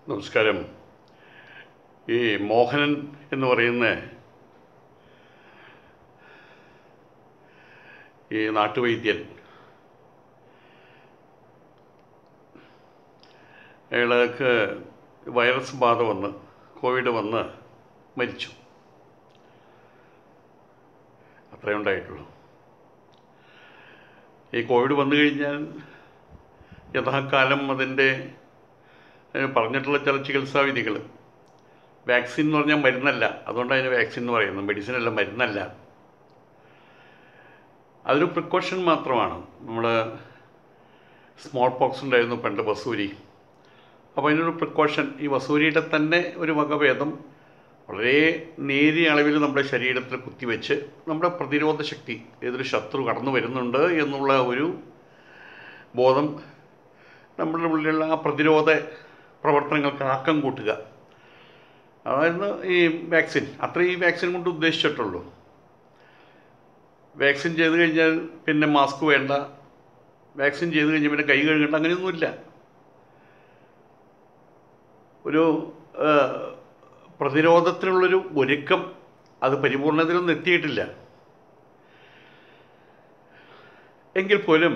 നമസ്കാരം ഈ മോഹനൻ എന്ന് പറയുന്ന ഈ നാട്ടുവൈദ്യൻ അയാൾക്ക് വൈറസ് ബാധ വന്ന് കോവിഡ് വന്ന് മരിച്ചു അത്രയേ ഉണ്ടായിട്ടുള്ളൂ ഈ കോവിഡ് വന്നു കഴിഞ്ഞാൽ യഥാകാലം അതിൻ്റെ അതിന് പറഞ്ഞിട്ടുള്ള ചില ചികിത്സാ വിധികൾ വാക്സിൻ എന്ന് പറഞ്ഞാൽ മരുന്നല്ല അതുകൊണ്ട് അതിന് വാക്സിൻ എന്ന് പറയുന്നത് മെഡിസിൻ അല്ല മരുന്നല്ല അതൊരു പ്രിക്കോഷൻ മാത്രമാണ് നമ്മൾ സ്മോൾ പോക്സ് ഉണ്ടായിരുന്നു പണ്ട് വസൂരി അപ്പോൾ അതിനൊരു പ്രിക്കോഷൻ ഈ വസൂരിയുടെ തന്നെ ഒരു വകഭേദം വളരെ നേരിയ അളവിൽ നമ്മുടെ ശരീരത്തിൽ കുത്തിവെച്ച് നമ്മുടെ പ്രതിരോധ ശക്തി ഏതൊരു ശത്രു കടന്നു വരുന്നുണ്ട് എന്നുള്ള ഒരു ബോധം നമ്മുടെ ഉള്ളിലുള്ള ആ പ്രതിരോധ പ്രവർത്തനങ്ങൾക്ക് ആക്കം കൂട്ടുക അതായിരുന്നു ഈ വാക്സിൻ അത്രേ ഈ വാക്സിൻ കൊണ്ട് ഉദ്ദേശിച്ചിട്ടുള്ളൂ വാക്സിൻ ചെയ്ത് കഴിഞ്ഞാൽ പിന്നെ മാസ്ക് വേണ്ട വാക്സിൻ ചെയ്ത് കഴിഞ്ഞാൽ പിന്നെ കൈ കഴുകേണ്ട അങ്ങനെയൊന്നുമില്ല ഒരു ആ, പ്രതിരോധത്തിനുള്ളൊരു ഒരുക്കം അത് പരിപൂർണതയിലൊന്നും എത്തിയിട്ടില്ല എങ്കിൽ പോലും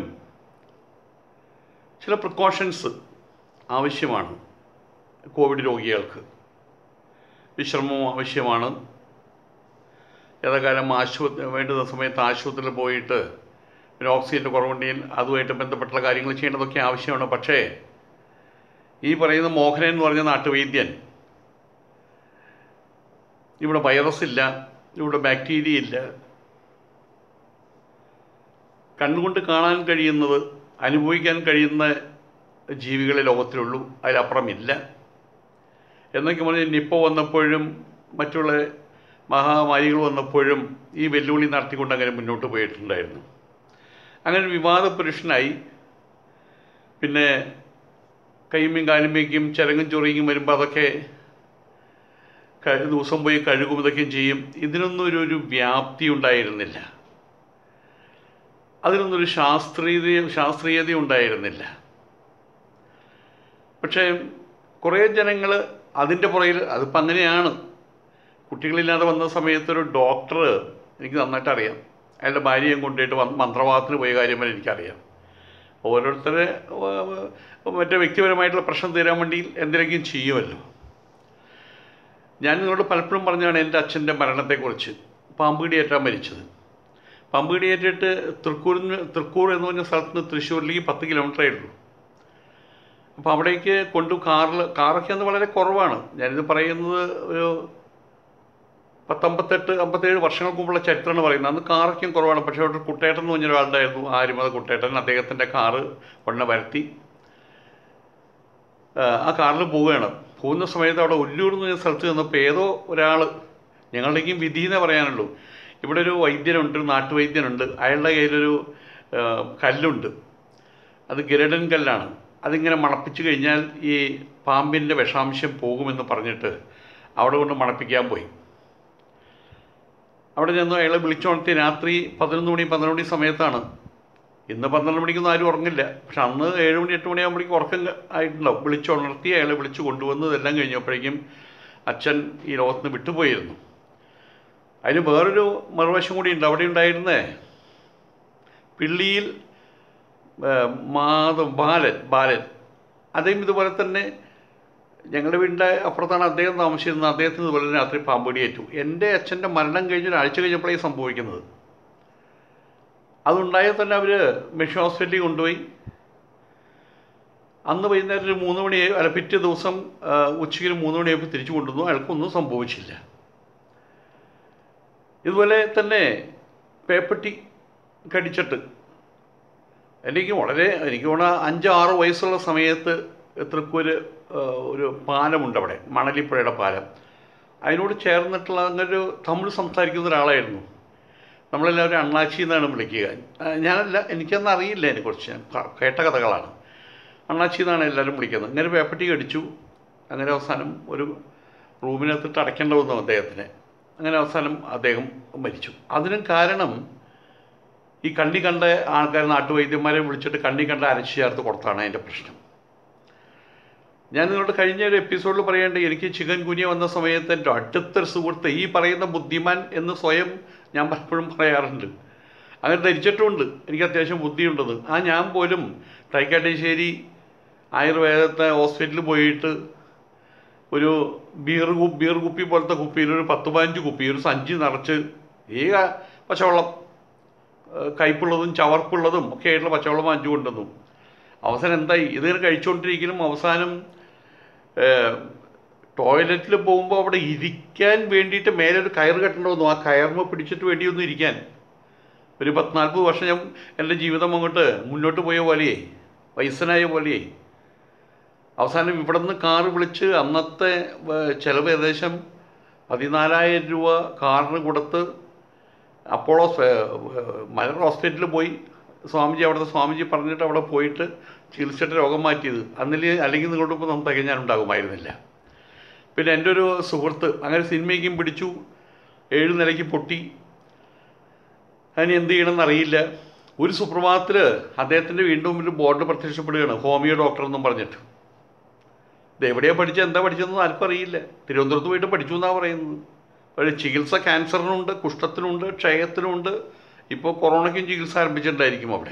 ചില പ്രിക്കോഷൻസ് ആവശ്യമാണ് കോവിഡ് രോഗികൾക്ക് വിശ്രമവും ആവശ്യമാണ് ഏതാകാലം ആശുപത്രി വേണ്ടുന്ന സമയത്ത് ആശുപത്രിയിൽ പോയിട്ട് പിന്നെ ഓക്സിജൻ്റെ കുറവുണ്ടെങ്കിൽ അതുമായിട്ട് ബന്ധപ്പെട്ടുള്ള കാര്യങ്ങൾ ചെയ്യേണ്ടതൊക്കെ ആവശ്യമാണ് പക്ഷേ ഈ പറയുന്ന മോഹനൻ എന്ന് പറഞ്ഞ നാട്ടുവൈദ്യൻ ഇവിടെ വൈറസ് ഇല്ല ഇവിടെ ബാക്ടീരിയ ഇല്ല കണ്ണുകൊണ്ട് കാണാൻ കഴിയുന്നത് അനുഭവിക്കാൻ കഴിയുന്ന ജീവികളെ ലോകത്തിലുള്ളൂ അതിലപ്പുറമില്ല എന്നൊക്കെ പറഞ്ഞ് നിപ്പ വന്നപ്പോഴും മറ്റുള്ള മഹാമാരികൾ വന്നപ്പോഴും ഈ വെല്ലുവിളി നടത്തിക്കൊണ്ട് അങ്ങനെ മുന്നോട്ട് പോയിട്ടുണ്ടായിരുന്നു അങ്ങനെ ഒരു വിവാദ പുരുഷനായി പിന്നെ കൈമയും കാലുമേക്കും ചിരങ്ങും ചൊറിയും വരുമ്പോൾ അതൊക്കെ ക- ദിവസം പോയി കഴുകും ഇതൊക്കെയും ചെയ്യും ഇതിനൊന്നും ഒരു ഒരു വ്യാപ്തി ഉണ്ടായിരുന്നില്ല അതിനൊന്നും ഒരു ശാസ്ത്രീയ ശാസ്ത്രീയത ഉണ്ടായിരുന്നില്ല പക്ഷേ കുറേ ജനങ്ങൾ അതിൻ്റെ പുറകിൽ അതിപ്പോൾ അങ്ങനെയാണ് കുട്ടികളില്ലാതെ വന്ന സമയത്ത് ഒരു ഡോക്ടർ എനിക്ക് നന്നായിട്ട് അറിയാം അയാളുടെ ഭാര്യയും കൊണ്ടുപോയിട്ട് വന്ന് മന്ത്രവാദത്തിന് പോയ കാര്യം വരെ എനിക്കറിയാം ഓരോരുത്തരെ ഏർ, മറ്റേ വ്യക്തിപരമായിട്ടുള്ള പ്രശ്നം തീരാൻ വേണ്ടി എന്തെങ്കിലും ചെയ്യുമല്ലോ ഞാൻ നിങ്ങളോട് പലപ്പോഴും പറഞ്ഞാണ് എൻ്റെ അച്ഛൻ്റെ മരണത്തെക്കുറിച്ച് പാമ്പ് കടിയേറ്റാൻ മരിച്ചത് പാമ്പ് കടിയേറ്റിട്ട് തൃക്കൂരിൽ നിന്ന് തൃക്കൂർ എന്ന് പറഞ്ഞ സ്ഥലത്ത് നിന്ന് തൃശ്ശൂരിലേക്ക് പത്ത് കിലോമീറ്ററേ ഉള്ളൂ അപ്പോൾ അവിടേക്ക് കൊണ്ടു കാറിൽ കാറൊക്കെ അന്ന് വളരെ കുറവാണ് ഞാനിത് പറയുന്നത് ഒരു പത്തമ്പത്തെട്ട് അമ്പത്തേഴ് വർഷങ്ങൾക്ക് മുമ്പുള്ള ചരിത്രമാണ് പറയുന്നത് അന്ന് കാറൊക്കെയും കുറവാണ് പക്ഷേ അവിടെ ഒരു കുട്ടേട്ടൻ എന്ന് പറഞ്ഞ ഒരാളുണ്ടായിരുന്നു ആര്യമത കുട്ടേട്ടൻ അദ്ദേഹത്തിൻ്റെ കാറ് കൊണ്ട വരുത്തി ആ കാറിൽ പോവുകയാണ് പോകുന്ന സമയത്ത് അവിടെ ഒല്ലൂർ എന്ന് പറഞ്ഞ സ്ഥലത്ത് നിന്നപ്പോൾ ഏതോ ഒരാൾ ഞങ്ങളുടെയും വിധി എന്നേ പറയാനുള്ളൂ ഇവിടെ ഒരു വൈദ്യനുണ്ട് ഒരു നാട്ടുവൈദ്യനുണ്ട് അയാളുടെ കയ്യിലൊരു ആ, കല്ലുണ്ട് അത് ഗരുഡൻ കല്ലാണ് അതിങ്ങനെ മണപ്പിച്ച് കഴിഞ്ഞാൽ ഈ പാമ്പിൻ്റെ വിഷാംശം പോകുമെന്ന് പറഞ്ഞിട്ട് അവിടെ കൊണ്ട് മണപ്പിക്കാൻ പോയി അവിടെ ചെന്ന് അയാളെ വിളിച്ചുണർത്തി രാത്രി പതിനൊന്ന് മണി പന്ത്രണ്ട് മണി സമയത്താണ് ഇന്ന് പന്ത്രണ്ട് മണിക്കൊന്നും ആരും ഉറങ്ങില്ല പക്ഷെ അന്ന് ഏഴ് മണി എട്ട് മണിയാകുമ്പോഴേക്കും ഉറക്കം ക- ആയിട്ടുണ്ടാവും വിളിച്ചുണർത്തി അയാളെ വിളിച്ച് കൊണ്ടുവന്ന് ഇതെല്ലാം കഴിഞ്ഞപ്പോഴേക്കും അച്ഛൻ ഈ ലോകത്ത് നിന്ന് വിട്ടുപോയിരുന്നു അതിന് വേറൊരു മറുവശം കൂടി ഉണ്ട് അവിടെ ഉണ്ടായിരുന്നേ പിള്ളിയിൽ ഏഹ്, മാധവ് ബാലൻ ബാലൻ അദ്ദേഹം ഇതുപോലെ തന്നെ ഞങ്ങളുടെ വീടിൻ്റെ അപ്പുറത്താണ് അദ്ദേഹം താമസിച്ചിരുന്നത് അദ്ദേഹത്തിന് ഇതുപോലെ തന്നെ രാത്രി പാമ്പടിയേറ്റു എൻ്റെ അച്ഛൻ്റെ മരണം കഴിഞ്ഞ് ഒരാഴ്ച കഴിഞ്ഞപ്പോഴേ സംഭവിക്കുന്നത് അതുണ്ടായാൽ തന്നെ അവർ മിഷൻ ഹോസ്പിറ്റലിൽ കൊണ്ടുപോയി അന്ന് വൈകുന്നേരം ഒരു മൂന്ന് മണി അല്ല പിറ്റേ ദിവസം ആ, ഉച്ചയ്ക്ക് ഒരു മൂന്ന് മണിയായപ്പോൾ തിരിച്ചു കൊണ്ടുവന്നു അയാൾക്കൊന്നും സംഭവിച്ചില്ല ഇതുപോലെ തന്നെ പേപ്പട്ടി കടിച്ചിട്ട് എനിക്ക് വളരെ എനിക്ക് തോന്നുന്ന അഞ്ച് ആറ് വയസ്സുള്ള സമയത്ത് തൃക്കൂര് ആ, ഒരു പാലമുണ്ട് അവിടെ മണലിപ്പുഴയുടെ പാലം അതിനോട് ചേർന്നിട്ടുള്ള അങ്ങനൊരു തമിഴ് സംസാരിക്കുന്ന ഒരാളായിരുന്നു നമ്മളെല്ലാവരും അണ്ണാച്ചി എന്നാണ് വിളിക്കുക ആ, ഞാനല്ല എനിക്കൊന്നും അറിയില്ല അതിനെക്കുറിച്ച് ഞാൻ ക- കേട്ട കഥകളാണ് അണ്ണാച്ചി എന്നാണ് എല്ലാവരും വിളിക്കുന്നത് ഇങ്ങനെ പേപ്പട്ടി കടിച്ചു അങ്ങനെ അവസാനം ഒരു റൂമിനകത്തിട്ട് അടയ്ക്കേണ്ട വന്നു അദ്ദേഹത്തിന് അങ്ങനെ അവസാനം അദ്ദേഹം മരിച്ചു അതിനും കാരണം ഈ കണ്ണി കണ്ട ആൾക്കാർ നാട്ടുവൈദ്യന്മാരെ വിളിച്ചിട്ട് കണ്ണി കണ്ട അരച്ചു ചേർത്ത് കൊടുത്താണ് അതിൻ്റെ പ്രശ്നം ഞാൻ നിങ്ങളോട് കഴിഞ്ഞ ഒരു എപ്പിസോഡിൽ പറയേണ്ട എനിക്ക് ചിക്കൻ കുനിയ വന്ന സമയത്ത് എൻ്റെ അടുത്തൊരു സുഹൃത്ത് ഈ പറയുന്ന ബുദ്ധിമാൻ എന്ന് സ്വയം ഞാൻ പലപ്പോഴും പറയാറുണ്ട് അങ്ങനെ ധരിച്ചിട്ടുമുണ്ട് എനിക്ക് അത്യാവശ്യം ബുദ്ധിയുണ്ടെന്ന് ആ ഞാൻ പോലും തൈക്കാട്ടശ്ശേരി ആയുർവേദത്തെ ഹോസ്പിറ്റലിൽ പോയിട്ട് ഒരു ബീർ കു ബീർ കുപ്പി പോലത്തെ കുപ്പിയിൽ ഒരു പത്ത് പതിനഞ്ച് കുപ്പി ഒരു സഞ്ചി നിറച്ച് ഈ പച്ചവെള്ളം ഏഹ് കയ്പുള്ളതും ചവർപ്പുള്ളതും ഒക്കെ ആയിട്ടുള്ള പച്ചവെള്ളം വാങ്ങിച്ചു കൊണ്ടുവന്നു അവസാനം എന്തായി ഇതിങ്ങനെ കഴിച്ചുകൊണ്ടിരിക്കലും അവസാനം ടോയ്ലറ്റിൽ പോകുമ്പോൾ അവിടെ ഇരിക്കാൻ വേണ്ടിയിട്ട് മേലെ ഒരു കയറ് കെട്ടണമെന്നു ആ കയർമ പിടിച്ചിട്ട് വേണ്ടിയൊന്നും ഇരിക്കാൻ ഒരു പത്ത് നാൽപ്പത് വർഷം ഞാൻ എൻ്റെ ജീവിതം അങ്ങോട്ട് മുന്നോട്ട് പോയ പോലെയേ വയസ്സനായ പോലെയേ അവസാനം ഇവിടെ നിന്ന് കാറ് വിളിച്ച് അന്നത്തെ ഏഹ്, ചെലവ് ഏകദേശം പതിനാലായിരം രൂപ കാറിന് കൊടുത്ത് അപ്പോളോ സ്വ- ഏഹ്, മലർ ഹോസ്പിറ്റലിൽ പോയി സ്വാമിജി അവിടുത്തെ സ്വാമിജി പറഞ്ഞിട്ട് അവിടെ പോയിട്ട് ചികിത്സിച്ചിട്ട് രോഗം മാറ്റിയത് അന്നിൽ അല്ലെങ്കിൽ നിങ്ങളുടെ ഇപ്പോൾ നമുക്ക് തികഞ്ഞാനുണ്ടാകുമായിരുന്നില്ല പിന്നെ എൻ്റെ ഒരു സുഹൃത്ത് അങ്ങനെ സിനിമയ്ക്കും പിടിച്ചു ഏഴ് നിലയ്ക്ക് പൊട്ടി അതിന് എന്ത് ചെയ്യണമെന്ന് അറിയില്ല ഒരു സുപ്രഭാതത്തിൽ അദ്ദേഹത്തിൻ്റെ വീണ്ടും മുമ്പിൽ ബോർഡ് പ്രത്യക്ഷപ്പെടുകയാണ് ഹോമിയോ ഡോക്ടർ എന്നും പറഞ്ഞിട്ട് ഇത് എവിടെയാണ് പഠിച്ചത് എന്താ പഠിച്ചതെന്ന് ആർക്കും അറിയില്ല തിരുവനന്തപുരത്ത് പോയിട്ട് പഠിച്ചു എന്നാണ് പറയുന്നത് പക്ഷേ ചികിത്സ ക്യാൻസറിനുണ്ട് കുഷ്ഠത്തിനുണ്ട് ക്ഷയത്തിനുണ്ട് ഇപ്പോൾ കൊറോണയ്ക്കും ചികിത്സ ആരംഭിച്ചിട്ടുണ്ടായിരിക്കും അവിടെ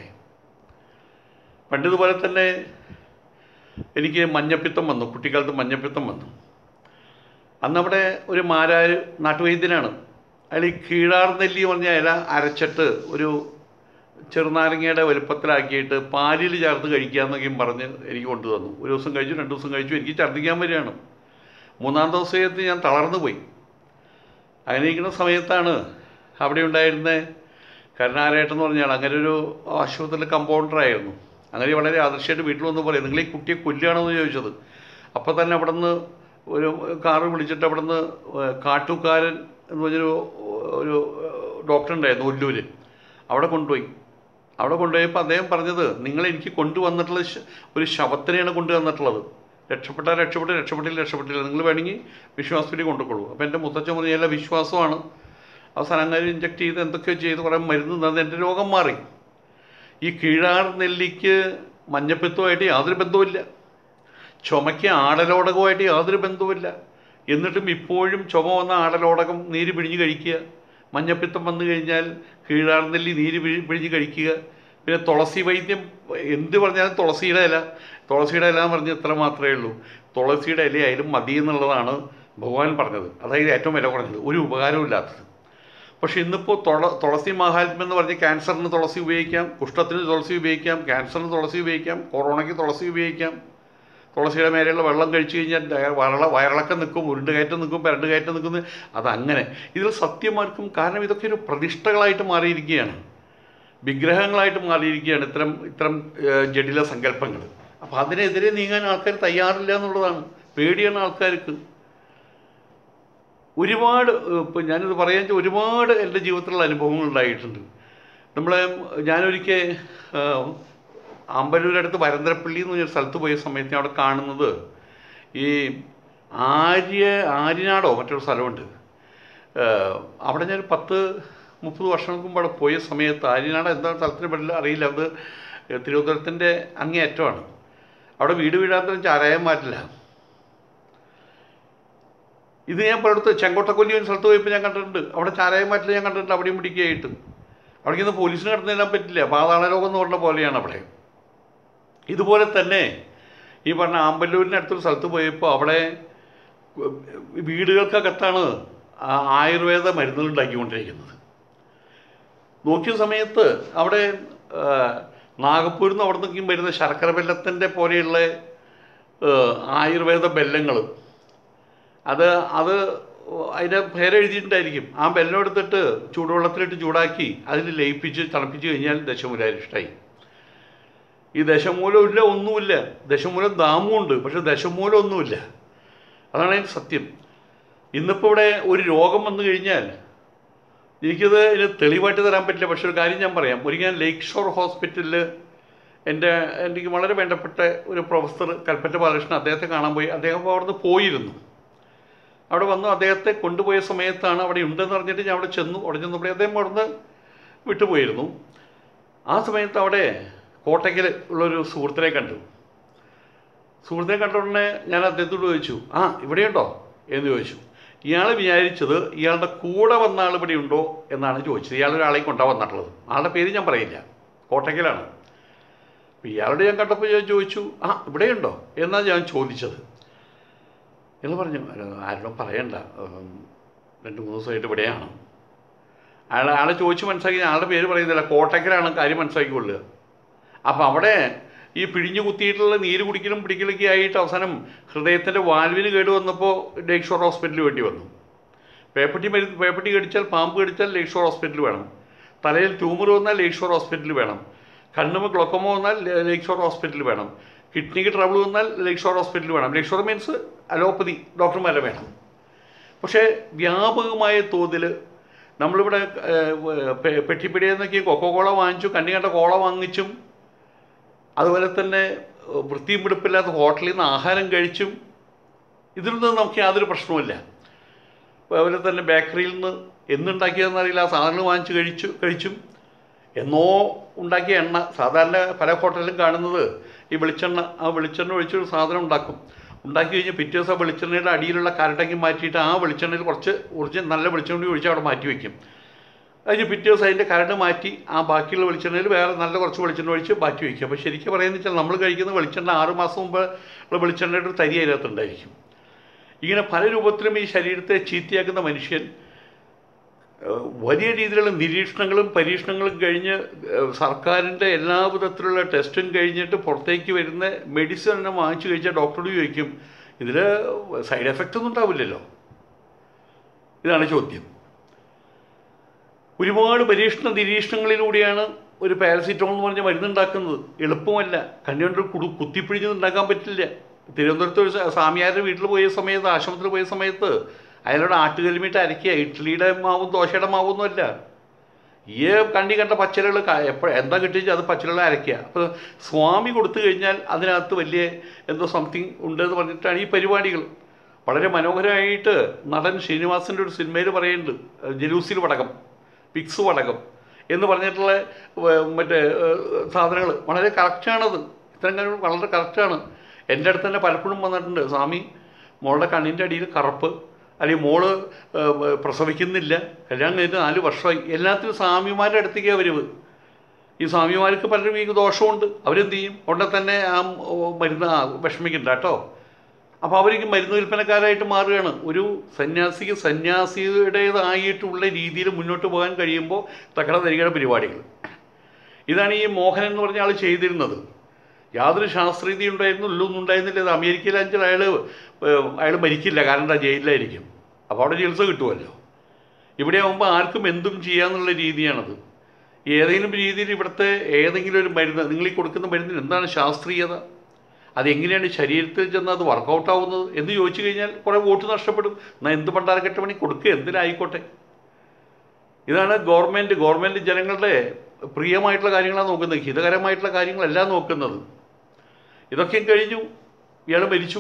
പണ്ടിതുപോലെ തന്നെ എനിക്ക് മഞ്ഞപ്പിത്തം വന്നു കുട്ടിക്കാലത്ത് മഞ്ഞപ്പിത്തം വന്നു അന്നവിടെ ഒരു മാരാര് നാട്ടുവൈദ്യനാണ് അയാൾ ഈ കീഴാർ നെല്ലി പറഞ്ഞ ഇല അരച്ചിട്ട് ഒരു ചെറുനാരങ്ങയുടെ വലുപ്പത്തിലാക്കിയിട്ട് പാലിൽ ചേർത്ത് കഴിക്കാമെന്നൊക്കെയും പറഞ്ഞ് എനിക്ക് കൊണ്ടു തന്നു ഒരു ദിവസം കഴിച്ചു രണ്ട് ദിവസം കഴിച്ചു എനിക്ക് ഛർദ്ദിക്കാൻ വരികയാണ് മൂന്നാം ദിവസത്തെ ഞാൻ തളർന്നു പോയി അങ്ങനെ ഇരിക്കുന്ന സമയത്താണ് അവിടെ ഉണ്ടായിരുന്ന കരുണാരേട്ടൻ എന്ന് പറഞ്ഞാൽ അങ്ങനെ ഒരു ആശുപത്രിയിൽ കമ്പൗണ്ടറായിരുന്നു അങ്ങനെ വളരെ ആദർശമായിട്ട് വീട്ടിൽ വന്ന് പറയും നിങ്ങൾ ഈ കുട്ടിയെ കൊല്ലുകയാണോ എന്ന് ചോദിച്ചത് അപ്പോൾ തന്നെ അവിടെ നിന്ന് ഒരു കാറ് വിളിച്ചിട്ട് അവിടെ നിന്ന് കാട്ടുകാരൻ എന്ന് പറഞ്ഞൊരു ഒരു ഡോക്ടർ ഉണ്ടായിരുന്നു ഒല്ലൂർ അവിടെ കൊണ്ടുപോയി അവിടെ കൊണ്ടുപോയപ്പോൾ അദ്ദേഹം പറഞ്ഞത് നിങ്ങൾ എനിക്ക് കൊണ്ടുവന്നിട്ടുള്ള ശ- ഒരു ശവത്തിനെയാണ് കൊണ്ടുവന്നിട്ടുള്ളത് രക്ഷപ്പെട്ടാൽ രക്ഷപ്പെട്ട് രക്ഷപ്പെട്ടില്ല രക്ഷപ്പെട്ടില്ല നിങ്ങൾ വേണമെങ്കിൽ വിശ്വാസത്തിൽ കൊണ്ടുകൊള്ളൂ അപ്പോൾ എൻ്റെ മുത്തച്ഛൻ പറഞ്ഞ എല്ലാ വിശ്വാസമാണ് അവസാനം അങ്ങനെ ഇഞ്ചക്ട് ചെയ്ത് എന്തൊക്കെയോ ചെയ്ത് കുറേ മരുന്ന് തന്നത് എൻ്റെ രോഗം മാറി ഈ കീഴാർ നെല്ലിക്ക് മഞ്ഞപ്പിത്തവുമായിട്ട് യാതൊരു ബന്ധവുമില്ല ചുമയ്ക്ക് ആടലോടകവുമായിട്ട് യാതൊരു ബന്ധവുമില്ല എന്നിട്ടും ഇപ്പോഴും ചുമ വന്ന ആടലോടകം നീര് പിഴിഞ്ഞ് കഴിക്കുക മഞ്ഞപ്പിത്തം വന്നു കഴിഞ്ഞാൽ കീഴാർനെല്ലി നീര് പിഴി പിഴിഞ്ഞ് കഴിക്കുക പിന്നെ തുളസി വൈദ്യം എന്ത് പറഞ്ഞാലും തുളസിയുടെ ഇല തുളസിയുടെ ഇല എന്ന് പറഞ്ഞാൽ ഇത്ര മാത്രമേ ഉള്ളൂ തുളസിയുടെ ഇല ആയാലും മതി എന്നുള്ളതാണ് ഭഗവാൻ പറഞ്ഞത് അതായത് ഏറ്റവും വില കുറഞ്ഞത് ഒരു ഉപകാരവും ഇല്ലാത്തത് പക്ഷെ ഇന്നിപ്പോൾ തുള തുളസി മഹാത്മ്യം എന്ന് പറഞ്ഞ് ക്യാൻസറിന് തുളസി ഉപയോഗിക്കാം കുഷ്ഠത്തിന് തുളസി ഉപയോഗിക്കാം ക്യാൻസറിന് തുളസി ഉപയോഗിക്കാം കൊറോണയ്ക്ക് തുളസി ഉപയോഗിക്കാം തുളസിയുടെ മേലെയുള്ള വെള്ളം കഴിച്ചു കഴിഞ്ഞാൽ ദയ- വയറള വയറിളക്കം നിൽക്കും ഉരുണ്ട് കയറ്റം നിൽക്കും പെരണ്ട് കയറ്റം നിൽക്കും അതങ്ങനെ ഇതിൽ സത്യമാർക്കും കാരണം ഇതൊക്കെ ഒരു പ്രതിഷ്ഠകളായിട്ട് മാറിയിരിക്കുകയാണ് വിഗ്രഹങ്ങളായിട്ട് മാറിയിരിക്കുകയാണ് ഇത്തരം ഇത്തരം ഏഹ്, ജടില സങ്കല്പങ്ങൾ അപ്പോൾ അതിനെതിരെ നീങ്ങാൻ ആൾക്കാർ തയ്യാറില്ല എന്നുള്ളതാണ് പേടിയാണ് ആൾക്കാർക്ക് ഒരുപാട് ഇപ്പം ഞാനിത് പറയാൻ വെച്ചാൽ ഒരുപാട് എൻ്റെ ജീവിതത്തിലുള്ള അനുഭവങ്ങൾ ഉണ്ടായിട്ടുണ്ട് നമ്മളെ ഞാനൊരിക്കൽ അമ്പലൂരടുത്ത് വരന്തരപ്പള്ളി എന്ന് പറഞ്ഞൊരു സ്ഥലത്ത് പോയ സമയത്ത് ഞാൻ അവിടെ കാണുന്നത് ഈ ആര്യ ആര്യനാടോ മറ്റൊരു സ്ഥലമുണ്ട് ഏഹ് അവിടെ ഞാൻ പത്ത് മുപ്പത് വർഷങ്ങൾക്ക് മുമ്പ് അവിടെ പോയ സമയത്ത് ആര്യനാട് എന്താ സ്ഥലത്തിന് പറ്റില്ല അറിയില്ല അത് തിരുവനന്തപുരത്തിൻ്റെ അങ്ങേയറ്റമാണ് അവിടെ വീട് വീടാന്തരം ചാരായം മാറ്റില്ല ഇത് ഞാൻ പലയിടത്ത് ചെങ്കോട്ടക്കൊല്ലി എന്ന സ്ഥലത്ത് പോയപ്പോൾ ഞാൻ കണ്ടിട്ടുണ്ട് അവിടെ ചാരായം മാറ്റിൽ ഞാൻ കണ്ടിട്ടുണ്ട് അവിടെയും പിടിക്കുകയായിട്ട് അവിടെ നിന്ന് പോലീസിന് കടന്നു ചെല്ലാൻ പറ്റില്ല പാതാള ലോകം എന്ന് പറഞ്ഞ പോലെയാണ് അവിടെ ഇതുപോലെ തന്നെ ഈ പറഞ്ഞ ആമ്പല്ലൂരിനടുത്തൊരു സ്ഥലത്ത് പോയപ്പോൾ അവിടെ വീടുകൾക്കകത്താണ് ആ ആയുർവേദ മരുന്നുകൾ ഉണ്ടാക്കിക്കൊണ്ടിരിക്കുന്നത് നോക്കിയ സമയത്ത് അവിടെ ആ, നാഗപ്പൂരിൽ നിന്ന് അവിടെ നിന്നൊക്കെയും വരുന്ന ശർക്കര ബെല്ലത്തിൻ്റെ പോലെയുള്ള ആ, ആയുർവേദ ബെല്ലങ്ങൾ അത് അത് അതിൻ്റെ പേരെഴുതിയിട്ടുണ്ടായിരിക്കും ആ ബെല്ലം എടുത്തിട്ട് ചൂടുവെള്ളത്തിലിട്ട് ചൂടാക്കി അതിൽ ലയിപ്പിച്ച് തണുപ്പിച്ച് കഴിഞ്ഞാൽ ദശമൂലാരിഷ്ടായി ഈ ദശമൂലം ഇല്ല ഒന്നുമില്ല ദശമൂലം ദാമുണ്ട് പക്ഷെ ദശമൂലം ഒന്നുമില്ല അതാണ് അതിൻ്റെ സത്യം ഇന്നിപ്പോൾ ഇവിടെ ഒരു രോഗം വന്നു കഴിഞ്ഞാൽ എനിക്കത് ഇതിന് തെളിവായിട്ട് തരാൻ പറ്റില്ല പക്ഷെ ഒരു കാര്യം ഞാൻ പറയാം ഒരിക്കൽ ഞാൻ ലേക്ക് ഷോർ ഹോസ്പിറ്റലിൽ എൻ്റെ എനിക്ക് വളരെ വേണ്ടപ്പെട്ട ഒരു പ്രൊഫസർ കൽപ്പറ്റ ബാലകൃഷ്ണൻ അദ്ദേഹത്തെ കാണാൻ പോയി അദ്ദേഹം അപ്പോൾ അവിടുന്ന് പോയിരുന്നു അവിടെ വന്നു അദ്ദേഹത്തെ കൊണ്ടുപോയ സമയത്താണ് അവിടെ ഉണ്ടെന്ന് പറഞ്ഞിട്ട് ഞാൻ അവിടെ ചെന്നു അവിടെ ചെന്നപ്പോൾ അദ്ദേഹം അവിടുന്ന് വിട്ടുപോയിരുന്നു ആ സമയത്ത് അവിടെ കോട്ടയ്ക്കൽ ഉള്ളൊരു സുഹൃത്തിനെ കണ്ടു സുഹൃത്തിനെ കണ്ട ഉടനെ ഞാൻ അദ്ദേഹത്തോട് ചോദിച്ചു ആ ഇവിടെയുണ്ടോ എന്ന് ചോദിച്ചു ഇയാൾ വിചാരിച്ചത് ഇയാളുടെ കൂടെ വന്ന ആൾ ഇവിടെ ഉണ്ടോ എന്നാണ് ചോദിച്ചത് ഇയാൾ ഒരാളെ കൊണ്ടാ വന്നിട്ടുള്ളത് ആളുടെ പേര് ഞാൻ പറയില്ല കോട്ടയ്ക്കലാണ് അപ്പോൾ ഇയാളോട് ഞാൻ കണ്ടപ്പോൾ ഞാൻ ചോദിച്ചു ആ ഇവിടെയുണ്ടോ എന്നാണ് ഞാൻ ചോദിച്ചത് ഇയാൾ പറഞ്ഞു "അല്ല, ആരോടും പറയണ്ട ഉം, രണ്ട് മൂന്ന് ദിവസമായിട്ട് ഇവിടെയാണ് അയാൾ ആളെ ചോദിച്ച് മനസ്സിലാക്കി ആളുടെ പേര് പറയുന്നില്ല കോട്ടയ്ക്കലാണ് കാര്യം മനസ്സിലാക്കിക്കൊള്ളുക അപ്പം അവിടെ ഈ പിഴിഞ്ഞു കുത്തിയിട്ടുള്ള നീര് കുടിക്കലും പിടിക്കലൊക്കെ ആയിട്ട് അവസാനം ഹൃദയത്തിൻ്റെ വാൽവിന് കേട് വന്നപ്പോൾ ലേക്ക് ഷോർ ഹോസ്പിറ്റലിൽ വേണ്ടി വന്നു പേപ്പട്ടി മരുന്ന് പേപ്പട്ടി കടിച്ചാൽ പാമ്പ് കടിച്ചാൽ ലേക്ക് ഷോർ ഹോസ്പിറ്റലിൽ വേണം തലയിൽ ട്യൂമർ വന്നാൽ ലേക്ക് ഷോർ ഹോസ്പിറ്റലിൽ വേണം കണ്ണുമ ഗ്ലോക്കോമോ വന്നാൽ ലേക്ക് ഷോർ ഹോസ്പിറ്റലിൽ വേണം കിഡ്നിക്ക് ട്രബിൾ വന്നാൽ ലേക്ക് ഷോർ ഹോസ്പിറ്റലിൽ വേണം ലേക്ക് ഷോർ മീൻസ് അലോപ്പതി ഡോക്ടർമാരെ വേണം പക്ഷേ വ്യാപകമായ തോതിൽ നമ്മളിവിടെ ഏഹ്, പെ- പെട്ടിപ്പിടിയെന്നൊക്കെ കൊക്കോ കോള വാങ്ങിച്ചു കണ്ണി കണ്ട കോള വാങ്ങിച്ചും അതുപോലെ തന്നെ ഏഹ്, വൃത്തിയും പിടിപ്പില്ലാത്ത ഹോട്ടലിൽ നിന്ന് ആഹാരം കഴിച്ചും ഇതിലൊന്നും നമുക്ക് യാതൊരു പ്രശ്നവുമില്ല അതുപോലെ തന്നെ ബേക്കറിയിൽ നിന്ന് എന്നുണ്ടാക്കിയതെന്ന് അറിയില്ല ആ സാധനങ്ങൾ വാങ്ങിച്ച് കഴിച്ചു കഴിച്ചും എന്നോ ഉണ്ടാക്കിയ എണ്ണ സാധാരണ പല ഹോട്ടലിലും കാണുന്നത് ഈ വെളിച്ചെണ്ണ ആ വെളിച്ചെണ്ണ ഒഴിച്ചൊരു സാധനം ഉണ്ടാക്കും ഉണ്ടാക്കി കഴിഞ്ഞ് പിറ്റേ ദിവസം ആ വെളിച്ചെണ്ണയുടെ അടിയിലുള്ള കരട്ടയ്ക്ക് മാറ്റിയിട്ട് ആ വെളിച്ചെണ്ണയിൽ കുറച്ച് ഒറിജിനൽ നല്ല വെളിച്ചെണ്ണ കൂടി ഒഴിച്ച് അവിടെ മാറ്റി വയ്ക്കും അതിന് പിറ്റേ ദിവസം അതിൻ്റെ കരട് മാറ്റി ആ ബാക്കിയുള്ള വെളിച്ചെണ്ണയിൽ വേറെ നല്ല കുറച്ച് വെളിച്ചെണ്ണ ഒഴിച്ച് മാറ്റി വയ്ക്കും അപ്പോൾ ശരിക്കും പറയുന്നത് വെച്ചാൽ നമ്മൾ കഴിക്കുന്ന വെളിച്ചെണ്ണ ആറ് മാസം മുമ്പ് ഉള്ള വെളിച്ചെണ്ണയുടെ ഒരു തരി അതിനകത്തുണ്ടായിരിക്കും ഇങ്ങനെ പല രൂപത്തിലും ഈ ശരീരത്തെ ചീത്തയാക്കുന്ന മനുഷ്യൻ ഏഹ്, വലിയ രീതിയിലുള്ള നിരീക്ഷണങ്ങളും പരീക്ഷണങ്ങളും കഴിഞ്ഞ് ഏഹ്, സർക്കാരിൻ്റെ എല്ലാ വിധത്തിലുള്ള ടെസ്റ്റും കഴിഞ്ഞിട്ട് പുറത്തേക്ക് വരുന്ന മെഡിസിൻ തന്നെ വാങ്ങിച്ചു കഴിച്ചാൽ ഡോക്ടറോട് ചോദിക്കും ഇതിൽ സൈഡ് എഫക്റ്റ് ഒന്നും ഉണ്ടാവില്ലല്ലോ ഇതാണ് ചോദ്യം ഒരുപാട് പരീക്ഷണ നിരീക്ഷണങ്ങളിലൂടെയാണ് ഒരു പാരസിറ്റമോൾ എന്ന് പറഞ്ഞ മരുന്നുണ്ടാക്കുന്നത് എളുപ്പമല്ല കണ്ണുകൊണ്ട് കുടു കുത്തിപ്പിഴിഞ്ഞ് ഉണ്ടാക്കാൻ പറ്റില്ല തിരുവനന്തപുരത്ത് ഒരു സ- സ്വാമിയാരുടെ വീട്ടിൽ പോയ സമയത്ത് ആശ്രമത്തിൽ പോയ സമയത്ത് അയാളോട് ആട്ടുകലിമിട്ട് അരയ്ക്കുക ഇഡ്ഡലിയുടെ മാവും ദോശയുടെ മാവൊന്നും അല്ല ഈ കണ്ണി കണ്ട പച്ചലുകൾ എപ്പോൾ എന്താ കിട്ടിയെന്ന് അത് പച്ചലുകൾ അരയ്ക്കുക അപ്പോൾ സ്വാമി കൊടുത്തു കഴിഞ്ഞാൽ അതിനകത്ത് വലിയ എന്തോ സംതിങ് ഉണ്ടെന്ന് പറഞ്ഞിട്ടാണ് ഈ പരിപാടികൾ വളരെ മനോഹരമായിട്ട് നടൻ ശ്രീനിവാസൻ്റെ ഒരു സിനിമയിൽ പറയുന്നുണ്ട് ജലൂസിൽ വടകം പിക്സ് വടകം എന്ന് പറഞ്ഞിട്ടുള്ള ഏർ, മറ്റേ സാധനങ്ങൾ വളരെ കറക്റ്റാണത് ഇത്തരം കാര്യങ്ങൾ വളരെ കറക്റ്റാണ് എൻ്റെ അടുത്ത് തന്നെ പലപ്പോഴും വന്നിട്ടുണ്ട് സ്വാമി മോളുടെ കണ്ണിൻ്റെ അടിയിൽ കറുപ്പ് അല്ലെങ്കിൽ മോള് ഏർ, പ്രസവിക്കുന്നില്ല കല്യാണം കഴിഞ്ഞിട്ട് നാല് വർഷമായി എല്ലാത്തിനും സ്വാമിമാരുടെ അടുത്തേക്കാണ് വരവ് ഈ സ്വാമിമാർക്ക് പലരും ഈ ദോഷമുണ്ട് അവരെന്ത് ചെയ്യും ഉടനെ തന്നെ ആ ഓ, മരുന്ന് ആ വിഷമിക്കണ്ട കേട്ടോ അപ്പോൾ അവർക്ക് മരുന്ന് വിൽപ്പനക്കാരായിട്ട് മാറുകയാണ് ഒരു സന്യാസിക്ക് സന്യാസിയുടേതായിട്ടുള്ള രീതിയിൽ മുന്നോട്ട് പോകാൻ കഴിയുമ്പോൾ തക്കട തരികയുടെ പരിപാടികൾ ഇതാണ് ഈ മോഹനൻ എന്ന് പറഞ്ഞ ആൾ ചെയ്തിരുന്നത് യാതൊരു ശാസ്ത്രീയത ഉണ്ടായിരുന്നു ഇല്ലൊന്നും ഉണ്ടായിരുന്നില്ല ഇത് അമേരിക്കയിലാണെങ്കിൽ അയാൾ അയാൾ മരിക്കില്ല കാരണം എന്താ ജയിലിലായിരിക്കും അപ്പോൾ അവിടെ ചികിത്സ കിട്ടുമല്ലോ ഇവിടെ ആകുമ്പോൾ ആർക്കും എന്തും ചെയ്യാന്നുള്ള രീതിയാണത് ഏതെങ്കിലും രീതിയിൽ ഇവിടുത്തെ ഏതെങ്കിലും ഒരു മരുന്ന് നിങ്ങൾ ഈ കൊടുക്കുന്ന മരുന്നിന് എന്താണ് ശാസ്ത്രീയത അതെങ്ങനെയാണ് ശരീരത്തിൽ ചെന്ന് അത് വർക്കൗട്ട് ആവുന്നത് എന്ന് ചോദിച്ചു കഴിഞ്ഞാൽ കുറേ വോട്ട് നഷ്ടപ്പെടും എന്നാൽ എന്ത് പണ്ടാരക്കെട്ട പണി കൊടുക്കുക എന്തിനായിക്കോട്ടെ ഇതാണ് ഗവൺമെൻറ് ഗവൺമെൻറ് ജനങ്ങളുടെ പ്രിയമായിട്ടുള്ള കാര്യങ്ങളാണ് നോക്കുന്നത് ഹിതകരമായിട്ടുള്ള കാര്യങ്ങളല്ല നോക്കുന്നത് ഇതൊക്കെ കഴിഞ്ഞു ഇയാൾ മരിച്ചു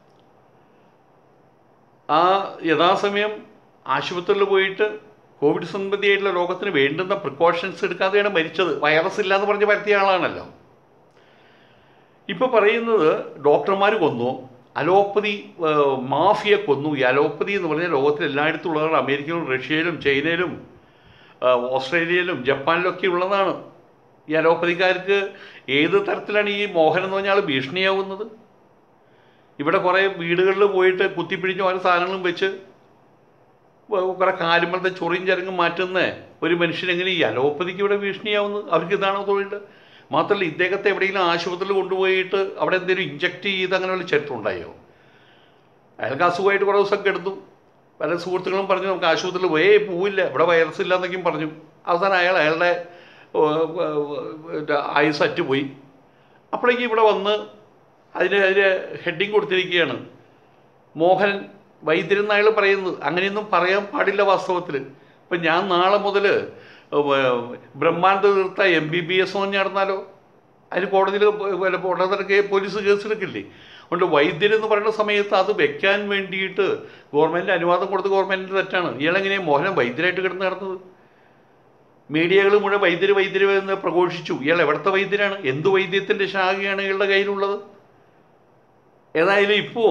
ആ യഥാസമയം ആശുപത്രിയിൽ പോയിട്ട് കോവിഡ് സംബന്ധിയായിട്ടുള്ള രോഗത്തിന് വേണ്ടുന്ന പ്രിക്കോഷൻസ് എടുക്കാതെയാണ് മരിച്ചത് വൈറസ് ഇല്ല എന്ന് പറഞ്ഞ് പരത്തിയ ആളാണല്ലോ ഇപ്പോൾ പറയുന്നത് ഡോക്ടർമാർ കൊന്നു അലോപ്പതി ഏഹ്, മാഫിയ കൊന്നു ഈ അലോപ്പതി എന്ന് പറഞ്ഞാൽ ലോകത്തിൽ എല്ലായിടത്തും ഉള്ളതാണ് അമേരിക്കയിലും റഷ്യയിലും ചൈനയിലും ഏഹ്, ഓസ്ട്രേലിയയിലും ജപ്പാനിലൊക്കെ ഉള്ളതാണ് ഈ അലോപ്പതിക്കാർക്ക് ഏത് തരത്തിലാണ് ഈ മോഹൻ എന്ന് പറഞ്ഞാൽ ഭീഷണിയാവുന്നത് ഇവിടെ കുറേ വീടുകളിൽ പോയിട്ട് കുത്തിപ്പിടിച്ച് ഓരോ സാധനങ്ങളും വെച്ച് വ- കുറേ കാലുമ്പളത്തെ ചൊറിയും ചരങ്ങും മാറ്റുന്ന ഒരു മനുഷ്യൻ എങ്ങനെ ഈ അലോപ്പതിക്ക് ഇവിടെ ഭീഷണിയാവുന്നത് അവർക്ക് ഇതാണോ തൊഴിൽ മാത്രമല്ല ഇദ്ദേഹത്തെ എവിടെയെങ്കിലും ആശുപത്രിയിൽ കൊണ്ടുപോയിട്ട് അവിടെ എന്തെങ്കിലും ഇഞ്ചക്ട് ചെയ്ത് അങ്ങനെ വല്ല ചരിത്രം ഉണ്ടായോ അയാൾക്ക് അസുഖമായിട്ട് കുറേ ദിവസം കിടന്നു പല സുഹൃത്തുക്കളും പറഞ്ഞു നമുക്ക് ആശുപത്രിയിൽ പോയേ പോവില്ല ഇവിടെ വൈറസ് ഇല്ല എന്നൊക്കെയും പറഞ്ഞു അവസാനം അയാൾ അയാളുടെ ആയുസ് അറ്റുപോയി അപ്പോഴേക്കും ഇവിടെ വന്ന് അതിന് അതിന് ഹെഡിങ് കൊടുത്തിരിക്കുകയാണ് മോഹൻ വൈദ്യരൻ അയാൾ പറയുന്നത് അങ്ങനെയൊന്നും പറയാൻ പാടില്ല വാസ്തവത്തിൽ ഇപ്പം ഞാൻ നാളെ മുതൽ ബ്രഹ്മാനന്ദ തീർത്ത എം ബി ബി എസ് എന്ന് നടന്നാലോ അതിന് കോടതിയിൽ ഉടനൊക്കെ പോലീസ് കേസെടുക്കില്ലേ അതുകൊണ്ട് വൈദ്യരെന്ന് പറയുന്ന സമയത്ത് അത് വെക്കാൻ വേണ്ടിയിട്ട് ഗവൺമെൻറ് അനുവാദം കൊടുത്ത് ഗവൺമെൻറ്റിൻ്റെ തെറ്റാണ് ഇയാളെങ്ങനെയാണ് മോഹനം വൈദ്യരായിട്ട് കിടന്ന് നടന്നത് മീഡിയകൾ മുഴുവൻ വൈദ്യര് വൈദ്യര് എന്ന് പ്രഘോഷിച്ചു ഇയാൾ എവിടുത്തെ വൈദ്യരാണ് എന്ത് വൈദ്യത്തിൻ്റെ ശാഖയാണ് ഇയാളുടെ കയ്യിലുള്ളത് ഏതായാലും ഇപ്പോൾ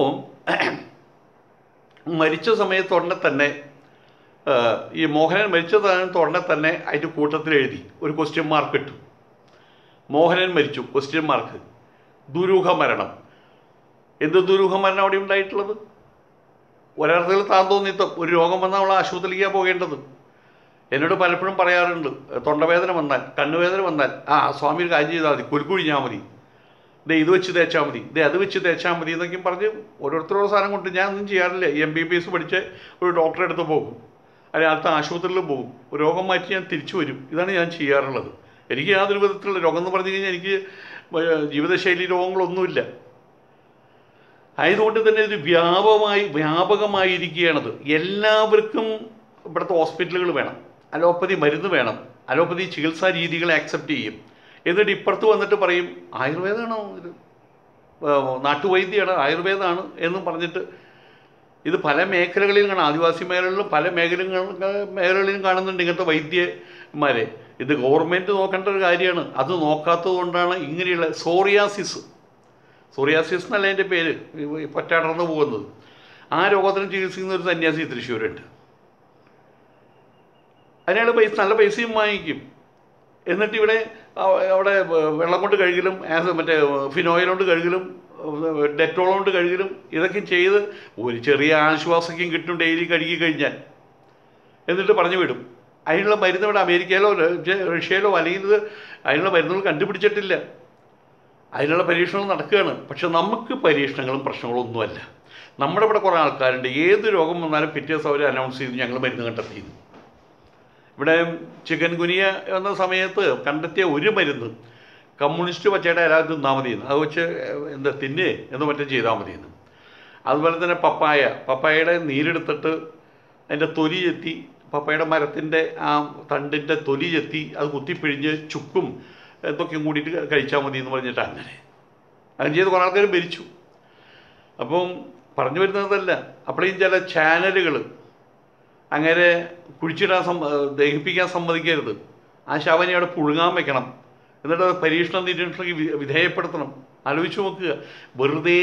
മരിച്ച സമയത്ത് ഉടനെ തന്നെ ആ, ഈ മോഹനൻ മരിച്ച സമയത്ത് ഉടനെ തന്നെ അതിൻ്റെ കൂട്ടത്തിൽ എഴുതി ഒരു ക്വസ്റ്റ്യൻ മാർക്ക് ഇട്ടു മോഹനൻ മരിച്ചു ക്വസ്റ്റ്യൻ മാർക്ക് ദുരൂഹ മരണം എന്ത് ദുരൂഹ മരണം അവിടെ ഉണ്ടായിട്ടുള്ളത് ഒരർത്ഥത്തിൽ താൻ തോന്നിത്തം ഒരു രോഗം വന്നാൽ നമ്മൾ ആശുപത്രിയിലേക്കാണ് പോകേണ്ടത് എന്നോട് പലപ്പോഴും പറയാറുണ്ട് തൊണ്ടവേദന വന്നാൽ കണ്ണുവേദന വന്നാൽ ആ സ്വാമി ഒരു കാര്യം ചെയ്താൽ മതി കുലുക്കുഴിഞ്ഞാൽ മതി ദേ ഇത് വെച്ച് തേച്ചാൽ മതി ദേ അത് വെച്ച് തേച്ചാൽ മതി എന്നൊക്കെ പറഞ്ഞ് ഓരോരുത്തരോട് സാധനം കൊണ്ട് ഞാൻ ഒന്നും ചെയ്യാറില്ല എം ബി ബി എസ് പഠിച്ച് ഒരു ഡോക്ടറെ അടുത്ത് പോകും അല്ലെങ്കിൽ അടുത്ത ആശുപത്രിയിൽ പോകും ഒരു രോഗം മാറ്റി ഞാൻ തിരിച്ചു വരും ഇതാണ് ഞാൻ ചെയ്യാറുള്ളത് എനിക്ക് യാതൊരു വിധത്തിലുള്ള രോഗം എന്ന് പറഞ്ഞു കഴിഞ്ഞാൽ എനിക്ക് ഏർ, ജീവിതശൈലി രോഗങ്ങളൊന്നുമില്ല ആയതുകൊണ്ട് തന്നെ ഇത് വ്യാപകമായി വ്യാപകമായിരിക്കുകയാണത് എല്ലാവർക്കും ഇവിടുത്തെ ഹോസ്പിറ്റലുകൾ വേണം അലോപ്പതി മരുന്ന് വേണം അലോപ്പതി ചികിത്സാ രീതികളെ ആക്സെപ്റ്റ് ചെയ്യും എന്നിട്ട് ഇപ്പുറത്ത് വന്നിട്ട് പറയും ആയുർവേദമാണോ ഇത് ഏർ, നാട്ടുവൈദ്യമാണ് ആയുർവേദമാണ് എന്നും പറഞ്ഞിട്ട് ഇത് പല മേഖലകളിലും കാണാം ആദിവാസി മേഖലകളിലും പല മേഖലകളിലും മേഖലകളിലും കാണുന്നുണ്ട് ഇങ്ങനത്തെ വൈദ്യന്മാരെ ഇത് ഗവൺമെൻറ് നോക്കേണ്ട ഒരു കാര്യമാണ് അത് നോക്കാത്തത് കൊണ്ടാണ് ഇങ്ങനെയുള്ള സോറിയാസിസ് സോറിയാസിസ് എന്നല്ല എൻ്റെ പേര് ഈ പറ്റാടർന്ന് പോകുന്നത് ആ രോഗത്തിന് ചികിത്സിക്കുന്ന ഒരു സന്യാസി തൃശ്ശൂരുണ്ട് അതിനയാൾ പൈസ നല്ല പൈസയും വാങ്ങിക്കും എന്നിട്ട് ഇവിടെ അവ- അവിടെ വെള്ളം കൊണ്ട് കഴുകലും ആസ് മറ്റേ ഫിനോയിൽ കൊണ്ട് കഴുകലും ഡെറ്റോൾ കൊണ്ട് കഴുകലും ഇതൊക്കെ ചെയ്ത് ഒരു ചെറിയ ആശ്വാസക്കും കിട്ടും ഡെയിലി കഴുകി കഴിഞ്ഞാൽ എന്നിട്ട് പറഞ്ഞു വിടും അതിനുള്ള മരുന്ന് ഇവിടെ അമേരിക്കയിലോ റഷ്യ- റഷ്യയിലോ അല്ലെങ്കിൽ ഇത് അതിനുള്ള മരുന്നുകൾ കണ്ടുപിടിച്ചിട്ടില്ല അതിനുള്ള പരീക്ഷണങ്ങൾ നടക്കുകയാണ് പക്ഷെ നമുക്ക് പരീക്ഷണങ്ങളും പ്രശ്നങ്ങളും ഒന്നുമല്ല നമ്മുടെ ഇവിടെ കുറേ ആൾക്കാരുണ്ട് ഏത് രോഗം വന്നാലും പിറ്റേ ദിവസം അവർ അനൗൺസ് ചെയ്ത് ഞങ്ങൾ മരുന്ന് കണ്ടെത്തിയിരുന്നു ഇവിടെ ചിക്കൻ ഗുനിയ എന്ന സമയത്ത് കണ്ടെത്തിയ ഒരു മരുന്ന് കമ്മ്യൂണിസ്റ്റ് പച്ചയുടെ അല്ലാതെ തിന്നാൽ മതിയെന്ന് അത് വെച്ച് എന്താ തിന്നേ എന്ന് മറ്റും ചെയ്താൽ മതിയെന്ന് അതുപോലെ തന്നെ പപ്പായ പപ്പായയുടെ നീരെടുത്തിട്ട് അതിൻ്റെ തൊലി ചെത്തി പപ്പായയുടെ മരത്തിൻ്റെ ആ തണ്ടിൻ്റെ തൊലി ചെത്തി അത് കുത്തിപ്പിഴിഞ്ഞ് ചുക്കും എന്തൊക്കെയും കൂടിയിട്ട് കഴിച്ചാൽ മതി എന്ന് പറഞ്ഞിട്ട് അങ്ങനെ അങ്ങനെ ചെയ്ത് കുറേ ആൾക്കാർ മരിച്ചു അപ്പം പറഞ്ഞു വരുന്നതല്ല അപ്പോഴേയും ചില ചാനലുകൾ അങ്ങനെ കുഴിച്ചിടാൻ സമ്മ ദഹിപ്പിക്കാൻ സമ്മതിക്കരുത് ആ ശവനെ അവിടെ പുഴുങ്ങാൻ വെക്കണം എന്നിട്ട് അത് പരീക്ഷണ നിരീക്ഷണക്ക് വി- വിധേയപ്പെടുത്തണം ആലോചിച്ച് നോക്കുക വെറുതെ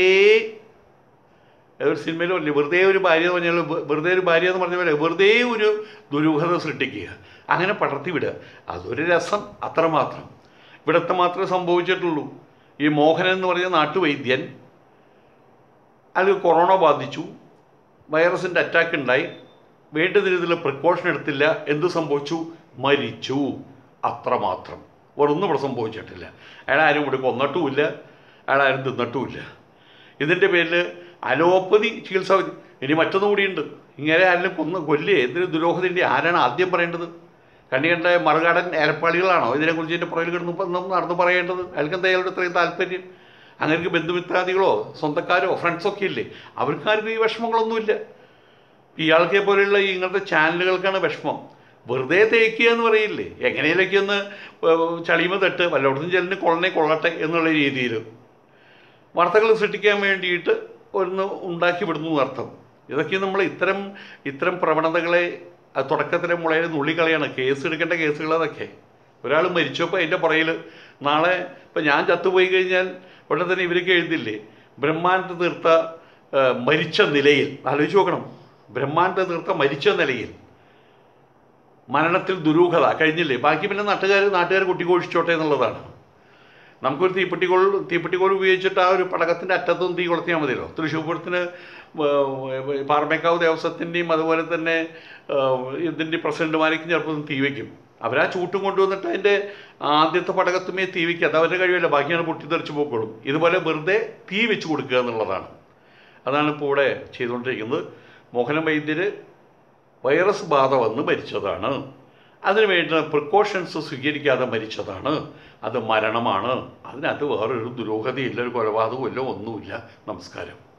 ഒരു സിനിമയിലും അല്ലേ വെറുതെ ഒരു ഭാര്യ എന്ന് പറഞ്ഞാൽ വെ- വെറുതെ ഒരു ഭാര്യ എന്ന് പറഞ്ഞ പോലെ വെറുതെ ഒരു ദുരൂഹത സൃഷ്ടിക്കുക അങ്ങനെ പടർത്തി വിടുക അതൊരു രസം അത്രമാത്രം ഇവിടത്തെ മാത്രമേ സംഭവിച്ചിട്ടുള്ളൂ ഈ മോഹനൻ എന്ന് പറഞ്ഞ നാട്ടുവൈദ്യൻ അയാൾക്ക് കൊറോണ ബാധിച്ചു വൈറസിൻ്റെ അറ്റാക്ക് ഉണ്ടായി വേണ്ട രീതിയിലുള്ള പ്രിക്കോഷൻ എടുത്തില്ല എന്ത് സംഭവിച്ചു മരിച്ചു അത്രമാത്രം വേറൊന്നും ഇവിടെ സംഭവിച്ചിട്ടില്ല അയാൾ ആരും ഇവിടെ കൊന്നിട്ടുമില്ല അയാൾ ആരും തിന്നിട്ടുമില്ല ഇതിൻ്റെ പേരിൽ അലോപ്പതി ചികിത്സ മതി. ഇനി മറ്റൊന്നും കൂടിയുണ്ട് ഇങ്ങനെ ആരെങ്കിലും കൊന്ന് കൊല്ലേ എന്തിന് ദുരോഹതയുണ്ട് ആരാണ് ആദ്യം പറയേണ്ടത് കണ്ണി കണ്ട മറുകാടൻ ഏലപ്പാളികളാണോ ഇതിനെക്കുറിച്ച് ഇതിൻ്റെ പുറകിൽ കിടന്ന് ഇപ്പം നമ്മൾ നടന്ന് പറയേണ്ടത് അയാൾക്ക് എന്താ അയാളുടെ ഇത്രയും താല്പര്യം അങ്ങനെ ബന്ധുമിത്രാദികളോ സ്വന്തക്കാരോ ഫ്രണ്ട്സൊക്കെ ഇല്ലേ അവർക്കാർക്കും ഈ വിഷമങ്ങളൊന്നുമില്ല ഇയാൾക്കെ പോലെയുള്ള ഈ ഇങ്ങനത്തെ ചാനലുകൾക്കാണ് വിഷമം വെറുതെ തേക്കുക എന്ന് പറയില്ലേ എങ്ങനെയൊക്കെ ഒന്ന് ചളിമ തട്ട് വല്ലയിടത്തും ചെല്ലിന് കൊള്ളനെ കൊള്ളട്ടെ എന്നുള്ള രീതിയിൽ വാർത്തകൾ സൃഷ്ടിക്കാൻ വേണ്ടിയിട്ട് ഒന്ന് ഉണ്ടാക്കി വിടുന്നു അർത്ഥം ഇതൊക്കെ നമ്മൾ ഇത്തരം ഇത്തരം പ്രവണതകളെ അത് തുടക്കത്തിലെ മുളയെ നുള്ളിക്കളയാണ് കേസ് എടുക്കേണ്ട കേസുകൾ അതൊക്കെ ഒരാൾ മരിച്ചപ്പോൾ അതിൻ്റെ പുറയിൽ നാളെ ഇപ്പം ഞാൻ ചത്തുപോയി കഴിഞ്ഞാൽ ഉടനെ തന്നെ ഇവരൊക്കെ എഴുതില്ലേ ബ്രഹ്മാണ്ട തീർത്ത ആ, മരിച്ച നിലയിൽ ആലോചിച്ച് നോക്കണം ബ്രഹ്മാണ്ട തീർത്ത മരിച്ച നിലയിൽ മരണത്തിൽ ദുരൂഹത കഴിഞ്ഞില്ലേ ബാക്കി പിന്നെ നാട്ടുകാർ നാട്ടുകാർ കുട്ടിഘോഷിച്ചോട്ടെ എന്നുള്ളതാണ് നമുക്കൊരു തീപ്പെട്ടിക്കോൾ തീപ്പെട്ടിക്കോൾ ഉപയോഗിച്ചിട്ട് ആ ഒരു പടകത്തിൻ്റെ അറ്റത്തും തീ കൊളുത്തിയാൽ മതിയല്ലോ തൃശ്ശൂർ പൂരത്തിന് വ- പാറമേക്കാവ് ദേവസ്വത്തിൻ്റെയും അതുപോലെ തന്നെ ഇതിൻ്റെ പ്രസിഡന്റുമാരേക്കും ചിലപ്പോൾ തീ വയ്ക്കും അവരാ ചൂട്ടും കൊണ്ടുവന്നിട്ട് അതിൻ്റെ ആദ്യത്തെ പടകത്തുമേ തീ വയ്ക്കുക അത് അവരുടെ കഴിവല്ല ബാക്കിയാണ് പൊട്ടിത്തെറിച്ച് പോക്കോളും ഇതുപോലെ വെറുതെ തീ വെച്ച് കൊടുക്കുക എന്നുള്ളതാണ് അതാണ് ഇപ്പോൾ ഇവിടെ ചെയ്തുകൊണ്ടിരിക്കുന്നത് മോഹന വൈദ്യർ വൈറസ് ബാധ വന്ന് മരിച്ചതാണ് അതിന് വേണ്ട പ്രിക്കോഷൻസ് സ്വീകരിക്കാതെ മരിച്ചതാണ് അത് മരണമാണ് അതിനകത്ത് വേറൊരു ദുരൂഹതയില്ല ഒരു കൊലപാതകമില്ല ഒന്നുമില്ല നമസ്കാരം